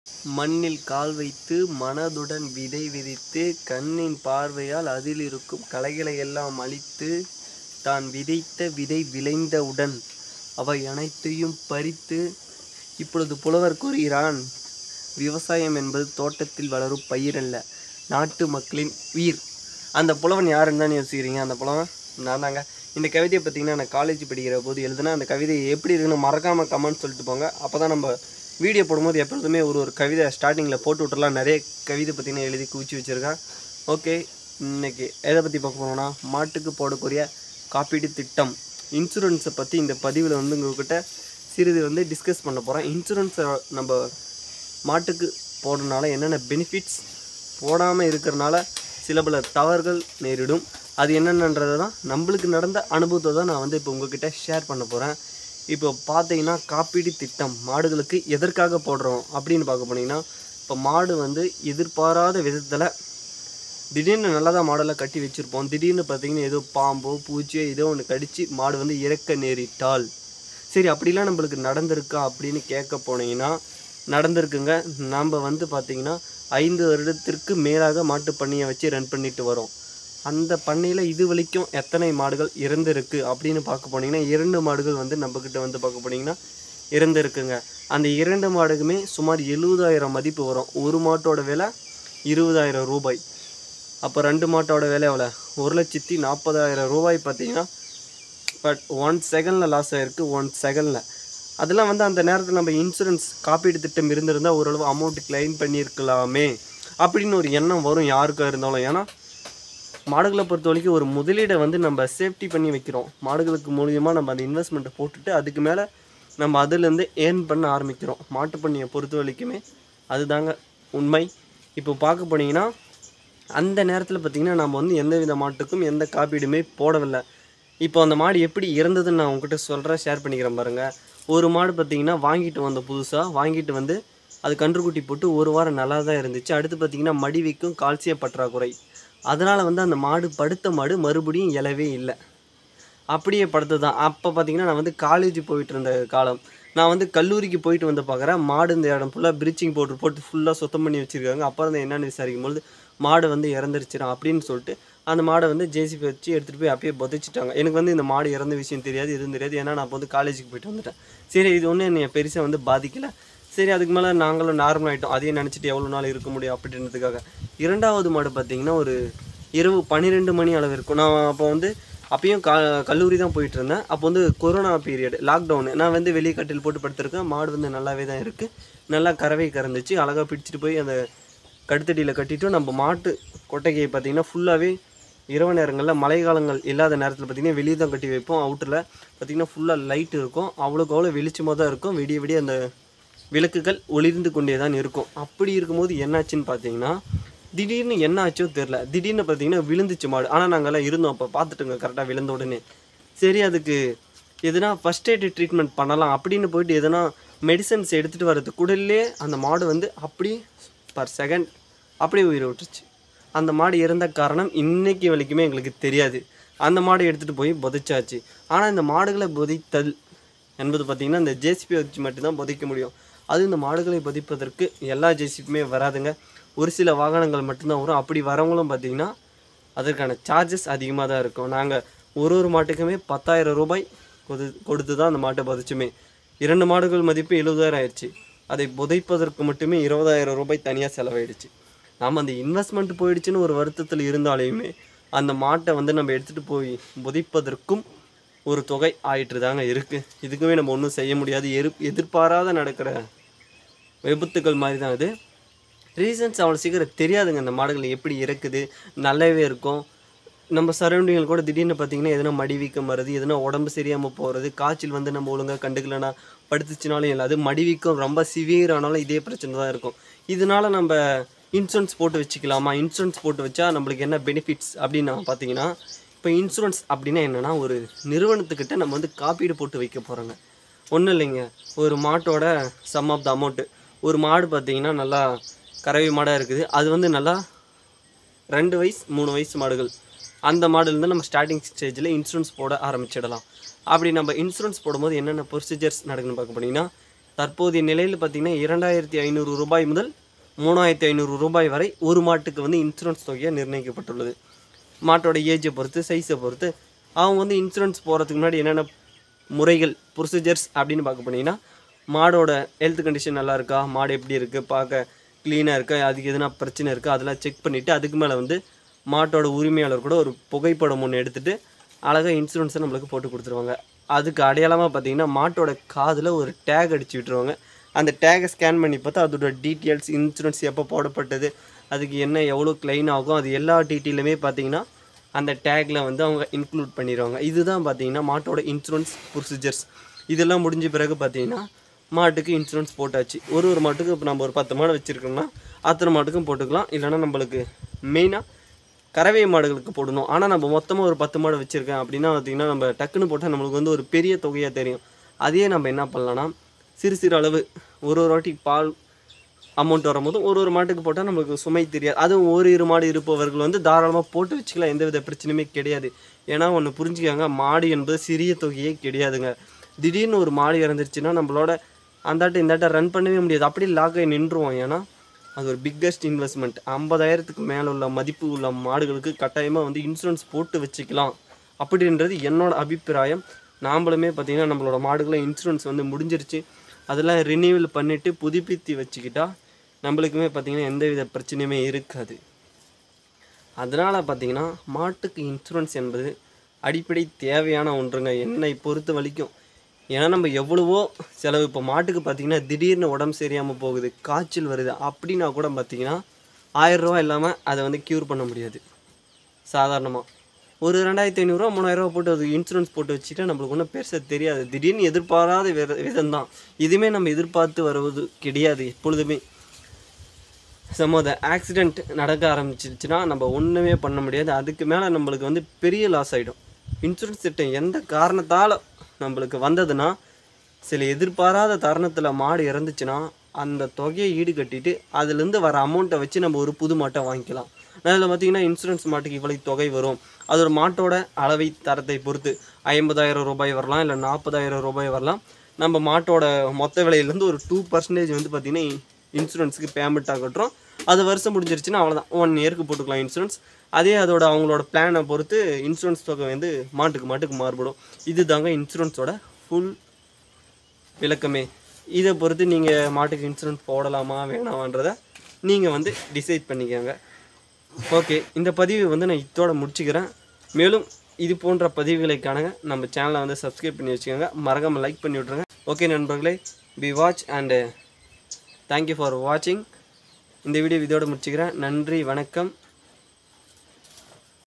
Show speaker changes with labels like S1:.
S1: மண்ணில் கால் வைத்து மனதுடன் விதை விதைத்து கண்ணின் பார்வையால் அதில் இருக்கும் களைகளை எல்லாம் அழித்து தான் விதைத்த விதை விளைந்தவுடன் அவை அனைத்தையும் பறித்து இப்பொழுது புலவர் கூறுகிறான் விவசாயம் என்பது தோட்டத்தில் வளரும் பயிரல்ல நாட்டு மக்களின் உயிர் அந்த புலவன் யாருன்னு தான் யோசிக்கிறீங்க அந்த புலவன் நான் தாங்க இந்த கவிதையை பார்த்தீங்கன்னா நான் காலேஜ் படிக்கிற போது எழுதுனா அந்த கவிதை எப்படி இருக்குன்னு மறக்காமல் கமெண்ட் சொல்லிட்டு போங்க அப்போ தான் நம்ம வீடியோ போடும்போது எப்பொழுதுமே ஒரு ஒரு கவிதை ஸ்டார்டிங்கில் போட்டு விட்டுறலாம் நிறைய கவிதை பார்த்தீங்கன்னா எழுதி குவிச்சு வச்சுருக்கேன் ஓகே இன்னைக்கு எதை பற்றி பார்க்க போனோம்னா மாட்டுக்கு போடக்கூடிய காப்பீடு திட்டம் இன்சூரன்ஸை பற்றி இந்த பதிவில் வந்து உங்கள்கிட்ட சிறிது வந்து டிஸ்கஸ் பண்ண போகிறேன் இன்சூரன்ஸை நம்ம மாட்டுக்கு போடுறதுனால என்னென்ன பெனிஃபிட்ஸ் போடாமல் இருக்கிறனால சில பல தவறுகள் நேரிடும் அது என்னென்னன்றதை தான் நம்மளுக்கு நடந்த அனுபவத்தை தான் நான் வந்து இப்போ உங்ககிட்ட ஷேர் பண்ண போகிறேன் இப்போ பார்த்தீங்கன்னா காப்பீடு திட்டம் மாடுகளுக்கு எதற்காக போடுறோம் அப்படின்னு பார்க்க போனீங்கன்னா இப்போ மாடு வந்து எதிர்பாராத விதத்தில் திடீர்னு நல்லா தான் மாடெல்லாம் கட்டி வச்சுருப்போம் திடீர்னு பார்த்தீங்கன்னா ஏதோ பாம்போ பூச்சியோ ஏதோ ஒன்று கடித்து மாடு வந்து இறக்க நேரிட்டால் சரி அப்படிலாம் நம்மளுக்கு நடந்திருக்கா அப்படின்னு கேட்க போனீங்கன்னா நடந்திருக்குங்க நாம் வந்து பார்த்திங்கன்னா ஐந்து வருடத்திற்கு மேலாக மாட்டு பண்ணையை வச்சு ரன் பண்ணிட்டு வரோம் அந்த பண்ணையில் இது வரைக்கும் எத்தனை மாடுகள் இறந்துருக்கு அப்படின்னு பார்க்க போனீங்கன்னா இரண்டு மாடுகள் வந்து நம்மக்கிட்ட வந்து பார்க்க போனீங்கன்னா இறந்துருக்குங்க அந்த இரண்டு மாடுக்குமே சுமார் எழுபதாயிரம் மதிப்பு வரும் ஒரு மாட்டோட விலை இருபதாயிரம் ரூபாய் அப்போ ரெண்டு மாட்டோட விலை எவ்வளோ ஒரு லட்சத்தி நாற்பதாயிரம் ரூபாய் பார்த்தீங்கன்னா பட் ஒன் செகண்டில் லாஸ் ஆகிருக்கு ஒன் செகண்டில் அதெல்லாம் வந்து அந்த நேரத்தில் நம்ம இன்சூரன்ஸ் காப்பீடு திட்டம் இருந்திருந்தால் ஓரளவு அமௌண்ட் கிளைம் பண்ணியிருக்கலாமே அப்படின்னு ஒரு எண்ணம் வரும் யாருக்கா இருந்தாலும் ஏன்னா மாடுகளை பொறுத்த வரைக்கும் ஒரு முதலீடை வந்து நம்ம சேஃப்டி பண்ணி வைக்கிறோம் மாடுகளுக்கு மூலியமாக நம்ம அந்த இன்வெஸ்ட்மெண்ட்டை போட்டுட்டு அதுக்கு மேலே நம்ம அதுலேருந்து ஏர்ன் பண்ண ஆரம்பிக்கிறோம் மாட்டு பண்ணையை பொறுத்த வரைக்குமே அதுதாங்க உண்மை இப்போ பார்க்க போனீங்கன்னா அந்த நேரத்தில் பார்த்திங்கன்னா நம்ம வந்து எந்த வித மாட்டுக்கும் எந்த காப்பீடுமே போடவில்லை இப்போ அந்த மாடு எப்படி இறந்ததுன்னு நான் உங்ககிட்ட சொல்கிறேன் ஷேர் பண்ணிக்கிறேன் பாருங்கள் ஒரு மாடு பார்த்திங்கன்னா வாங்கிட்டு வந்த புதுசாக வாங்கிட்டு வந்து அது கன்றுக்குட்டி போட்டு ஒரு வாரம் நல்லா தான் இருந்துச்சு அடுத்து பார்த்திங்கன்னா மடி வைக்கும் கால்சிய பற்றாக்குறை அதனால் வந்து அந்த மாடு படுத்த மாடு மறுபடியும் இலவே இல்லை அப்படியே படுத்து தான் அப்போ பார்த்தீங்கன்னா நான் வந்து காலேஜ் போயிட்டு இருந்த காலம் நான் வந்து கல்லூரிக்கு போயிட்டு வந்து பார்க்குறேன் மாடு இந்த இடம் ஃபுல்லாக ப்ரீச்சிங் பவுடர் போட்டு ஃபுல்லாக சுத்தம் பண்ணி வச்சுருக்காங்க அப்புறம் தான் என்னென்னு விசாரிக்கும் பொழுது மாடு வந்து இறந்துருச்சிடும் அப்படின்னு சொல்லிட்டு அந்த மாடை வந்து ஜேசிபி வச்சு எடுத்துகிட்டு போய் அப்பயே புதைச்சிட்டாங்க எனக்கு வந்து இந்த மாடு இறந்த விஷயம் தெரியாது எதுவும் தெரியாது ஏன்னா நான் அப்போ வந்து காலேஜுக்கு போயிட்டு வந்துட்டேன் சரி இது ஒன்றும் என்னை பெருசாக வந்து பாதிக்கலை சரி அதுக்கு மேலே நாங்களும் நார்மல் ஆகிட்டோம் அதையும் நினச்சிட்டு எவ்வளோ நாள் இருக்க முடியும் அப்படின்றதுக்காக இரண்டாவது மாடு பார்த்தீங்கன்னா ஒரு இரவு பன்னிரெண்டு மணி அளவு இருக்கும் நான் அப்போ வந்து அப்பயும் கா கல்லூரி தான் போயிட்டு இருந்தேன் அப்போ வந்து கொரோனா பீரியட் லாக்டவுனு நான் வந்து வெளியே கட்டில் போட்டு படுத்திருக்கேன் மாடு வந்து நல்லாவே தான் இருக்குது நல்லா கறவை கறந்துச்சு அழகாக பிடிச்சிட்டு போய் அந்த கடுத்தடியில் கட்டிட்டு நம்ம மாட்டு கொட்டகையை பார்த்தீங்கன்னா ஃபுல்லாகவே இரவு நேரங்களில் மழை காலங்கள் இல்லாத நேரத்தில் பார்த்திங்கன்னா வெளியே தான் கட்டி வைப்போம் அவுட்டரில் பார்த்திங்கன்னா ஃபுல்லாக லைட் இருக்கும் அவ்வளோக்கு அவ்வளோ வெளிச்சமாக தான் இருக்கும் விடிய விடிய அந்த விளக்குகள் ஒளிர்ந்து கொண்டே தான் இருக்கும் அப்படி இருக்கும்போது என்னாச்சுன்னு பார்த்தீங்கன்னா திடீர்னு என்ன ஆச்சோ தெரில திடீர்னு பார்த்தீங்கன்னா விழுந்துச்சு மாடு ஆனால் நாங்கள்லாம் இருந்தோம் அப்போ பார்த்துட்டுங்க கரெக்டாக விழுந்த உடனே சரி அதுக்கு எதுனா ஃபஸ்ட் எய்டு ட்ரீட்மெண்ட் பண்ணலாம் அப்படின்னு போயிட்டு எதனா மெடிசன்ஸ் எடுத்துகிட்டு வரதுக்குள்ளே அந்த மாடு வந்து அப்படி பர் செகண்ட் அப்படியே உயிரை விட்டுருச்சு அந்த மாடு இறந்த காரணம் இன்னைக்கு வரைக்குமே எங்களுக்கு தெரியாது அந்த மாடு எடுத்துகிட்டு போய் புதைச்சாச்சு ஆனால் இந்த மாடுகளை புதைத்தல் என்பது பார்த்திங்கன்னா இந்த ஜேசிபி வச்சு மட்டும்தான் புதைக்க முடியும் அது இந்த மாடுகளை புதைப்பதற்கு எல்லா ஜேசிபியுமே வராதுங்க ஒரு சில வாகனங்கள் மட்டும்தான் வரும் அப்படி வரவங்களும் பார்த்திங்கன்னா அதற்கான சார்ஜஸ் அதிகமாக தான் இருக்கும் நாங்கள் ஒரு ஒரு மாட்டுக்குமே பத்தாயிரம் ரூபாய் கொடு கொடுத்து தான் அந்த மாட்டை புதைச்சுமே இரண்டு மாடுகள் மதிப்பு எழுபதாயிரம் ஆயிடுச்சு அதை புதைப்பதற்கு மட்டுமே இருபதாயிரம் ரூபாய் தனியாக செலவாயிடுச்சு நாம் அந்த இன்வெஸ்ட்மெண்ட் போயிடுச்சுன்னு ஒரு வருத்தத்தில் இருந்தாலுமே அந்த மாட்டை வந்து நம்ம எடுத்துகிட்டு போய் புதைப்பதற்கும் ஒரு தொகை ஆயிட்டு தாங்க இருக்குது இதுக்குமே நம்ம ஒன்றும் செய்ய முடியாது எரு எதிர்பாராத நடக்கிற விபத்துக்கள் மாதிரி தான் அது ரீசன்ஸ் அவ்வளோ சீக்கிரம் தெரியாதுங்க இந்த மாடுகள் எப்படி இறக்குது நல்லாவே இருக்கும் நம்ம சரௌண்டிங்கில் கூட திடீர்னு பார்த்தீங்கன்னா எதனா மடி வீக்கம் வருது எதனா உடம்பு சரியாமல் போகிறது காய்ச்சல் வந்து நம்ம ஒழுங்காக கண்டுக்கலனா படுத்துச்சுனாலும் இல்லை அது மடி வீக்கம் ரொம்ப சிவியர் ஆனாலும் இதே பிரச்சனை தான் இருக்கும் இதனால நம்ம இன்சூரன்ஸ் போட்டு வச்சுக்கலாமா இன்சூரன்ஸ் போட்டு வச்சா நம்மளுக்கு என்ன பெனிஃபிட்ஸ் அப்படின்னு நான் பார்த்தீங்கன்னா இப்போ இன்சூரன்ஸ் அப்படின்னா என்னென்னா ஒரு நிறுவனத்துக்கிட்ட நம்ம வந்து காப்பீடு போட்டு வைக்க போகிறோங்க ஒன்றும் இல்லைங்க ஒரு மாட்டோட சம் ஆஃப் த அமௌண்ட்டு ஒரு மாடு பார்த்தீங்கன்னா நல்லா கறவை மாடாக இருக்குது அது வந்து நல்லா ரெண்டு வயசு மூணு வயசு மாடுகள் அந்த மாடுலேருந்து நம்ம ஸ்டார்டிங் ஸ்டேஜில் இன்சூரன்ஸ் போட ஆரம்பிச்சிடலாம் அப்படி நம்ம இன்சூரன்ஸ் போடும்போது என்னென்ன ப்ரொசீஜர்ஸ் நடக்குன்னு பார்க்க போனீங்கன்னா தற்போதைய நிலையில் பார்த்தீங்கன்னா இரண்டாயிரத்தி ஐநூறு ரூபாய் முதல் மூணாயிரத்தி ஐநூறு ரூபாய் வரை ஒரு மாட்டுக்கு வந்து இன்சூரன்ஸ் தொகையாக நிர்ணயிக்கப்பட்டுள்ளது மாட்டோட ஏஜை பொறுத்து சைஸை பொறுத்து அவங்க வந்து இன்சூரன்ஸ் போகிறதுக்கு முன்னாடி என்னென்ன முறைகள் ப்ரொசீஜர்ஸ் அப்படின்னு பார்க்க போனீங்கன்னா மாடோட ஹெல்த் கண்டிஷன் நல்லா இருக்கா மாடு எப்படி இருக்குது பார்க்க க்ளீனாக இருக்கா அதுக்கு எதுனா பிரச்சனை இருக்கா அதெல்லாம் செக் பண்ணிவிட்டு அதுக்கு மேலே வந்து மாட்டோட உரிமையாளர் கூட ஒரு புகைப்படம் ஒன்று எடுத்துகிட்டு அழகாக இன்சூரன்ஸை நம்மளுக்கு போட்டு கொடுத்துருவாங்க அதுக்கு அடையாளமாக பார்த்தீங்கன்னா மாட்டோட காதில் ஒரு டேக் அடிச்சு விட்டுருவாங்க அந்த டேகை ஸ்கேன் பண்ணி பார்த்தா அதோட டீட்டெயில்ஸ் இன்சூரன்ஸ் எப்போ போடப்பட்டது அதுக்கு என்ன எவ்வளோ க்ளைம் ஆகும் அது எல்லா டீட்டெயிலுமே பார்த்தீங்கன்னா அந்த டேக்கில் வந்து அவங்க இன்க்ளூட் பண்ணிடுவாங்க இதுதான் பார்த்தீங்கன்னா மாட்டோட இன்சூரன்ஸ் ப்ரொசீஜர்ஸ் இதெல்லாம் முடிஞ்ச பிறகு பார்த்தீங்கன்னா மாட்டுக்கு இன்சூரன்ஸ் போட்டாச்சு ஒரு ஒரு மாட்டுக்கு இப்போ நம்ம ஒரு பத்து மாடு வச்சுருக்கோம்னா அத்தனை மாட்டுக்கும் போட்டுக்கலாம் இல்லைன்னா நம்மளுக்கு மெயினாக கறவை மாடுகளுக்கு போடணும் ஆனால் நம்ம மொத்தமாக ஒரு பத்து மாடு வச்சுருக்கேன் அப்படின்னா பார்த்தீங்கன்னா நம்ம டக்குன்னு போட்டால் நம்மளுக்கு வந்து ஒரு பெரிய தொகையாக தெரியும் அதையே நம்ம என்ன பண்ணலாம்னா சிறு சிறு அளவு ஒரு ஒரு வாட்டி பால் அமௌண்ட் வரும்போது ஒரு ஒரு மாட்டுக்கு போட்டால் நம்மளுக்கு சுமை தெரியாது அதுவும் ஒரு இரு மாடு இருப்பவர்கள் வந்து தாராளமாக போட்டு வச்சுக்கலாம் எந்தவித பிரச்சனையுமே கிடையாது ஏன்னா ஒன்று புரிஞ்சுக்கோங்க மாடு என்பது சிறிய தொகையே கிடையாதுங்க திடீர்னு ஒரு மாடு இறந்துருச்சுன்னா நம்மளோட அந்தாட்ட இந்தாட்ட ரன் பண்ணவே முடியாது அப்படியே லாக் ஆகி நின்றுவோம் ஏன்னா அது ஒரு பிக்கஸ்ட் இன்வெஸ்ட்மெண்ட் ஐம்பதாயிரத்துக்கு மேலே உள்ள மதிப்பு உள்ள மாடுகளுக்கு கட்டாயமாக வந்து இன்சூரன்ஸ் போட்டு வச்சுக்கலாம் அப்படின்றது என்னோட அபிப்பிராயம் நாம்பளுமே பார்த்திங்கன்னா நம்மளோட மாடுகளை இன்சூரன்ஸ் வந்து முடிஞ்சிருச்சு அதெல்லாம் ரினியூவல் பண்ணிவிட்டு புதுப்பித்து வச்சுக்கிட்டா நம்மளுக்குமே பார்த்திங்கன்னா எந்தவித பிரச்சனையுமே இருக்காது அதனால் பார்த்தீங்கன்னா மாட்டுக்கு இன்சூரன்ஸ் என்பது அடிப்படை தேவையான ஒன்றுங்க என்னை பொறுத்த வரைக்கும் ஏன்னா நம்ம எவ்வளவோ செலவு இப்போ மாட்டுக்கு பார்த்தீங்கன்னா திடீர்னு உடம்பு சரியாமல் போகுது காய்ச்சல் வருது அப்படின்னா கூட பார்த்தீங்கன்னா ஆயிரம் ரூபா இல்லாமல் அதை வந்து க்யூர் பண்ண முடியாது சாதாரணமாக ஒரு ரெண்டாயிரத்தி ஐநூறுரூவா மூணாயிரரூவா போட்டு அது இன்சூரன்ஸ் போட்டு வச்சுட்டா நம்மளுக்கு ஒன்றும் பெருசாக தெரியாது திடீர்னு எதிர்பாராத வித விதம் தான் இதுவுமே நம்ம எதிர்பார்த்து வருவது கிடையாது எப்பொழுதுமே சமோத ஆக்சிடெண்ட் நடக்க ஆரம்பிச்சிருச்சுன்னா நம்ம ஒன்றுமே பண்ண முடியாது அதுக்கு மேலே நம்மளுக்கு வந்து பெரிய லாஸ் ஆகிடும் இன்சூரன்ஸ் திட்டம் எந்த காரணத்தால் நம்மளுக்கு வந்ததுன்னா சில எதிர்பாராத தருணத்தில் மாடு இறந்துச்சுன்னா அந்த தொகையை ஈடு கட்டிட்டு அதுலேருந்து வர அமௌண்ட்டை வச்சு நம்ம ஒரு புது மாட்டை வாங்கிக்கலாம் அதில் பார்த்தீங்கன்னா இன்சூரன்ஸ் மாட்டுக்கு இவ்வளவு தொகை வரும் அது ஒரு மாட்டோட அளவை தரத்தை பொறுத்து ஐம்பதாயிரம் ரூபாய் வரலாம் இல்லை நாற்பதாயிரம் ரூபாய் வரலாம் நம்ம மாட்டோட மொத்த விலையிலேருந்து ஒரு டூ பர்சன்டேஜ் வந்து பார்த்திங்கன்னா இன்சூரன்ஸுக்கு பேமெண்ட் ஆகட்டும் அது வருஷம் முடிஞ்சிருச்சுன்னா அவ்வளோதான் ஒன் இயருக்கு போட்டுக்கலாம் இன்சூரன்ஸ் அதே அதோட அவங்களோட பிளானை பொறுத்து இன்சூரன்ஸ் தொகை வந்து மாட்டுக்கு மாட்டுக்கு மாறுபடும் இது தாங்க இன்சூரன்ஸோட ஃபுல் விளக்கமே இதை பொறுத்து நீங்கள் மாட்டுக்கு இன்சூரன்ஸ் போடலாமா வேணாமான்றதை நீங்கள் வந்து டிசைட் பண்ணிக்கோங்க ஓகே இந்த பதிவு வந்து நான் இதோட முடிச்சுக்கிறேன் மேலும் இது போன்ற பதிவுகளை காணுங்க நம்ம சேனலை வந்து சப்ஸ்கிரைப் பண்ணி வச்சுக்கோங்க மறக்காமல் லைக் பண்ணி விட்ருங்க ஓகே நண்பர்களே be watch and thank you for வாட்சிங் இந்த வீடியோ இதோட முடிச்சுக்கிறேன் நன்றி வணக்கம்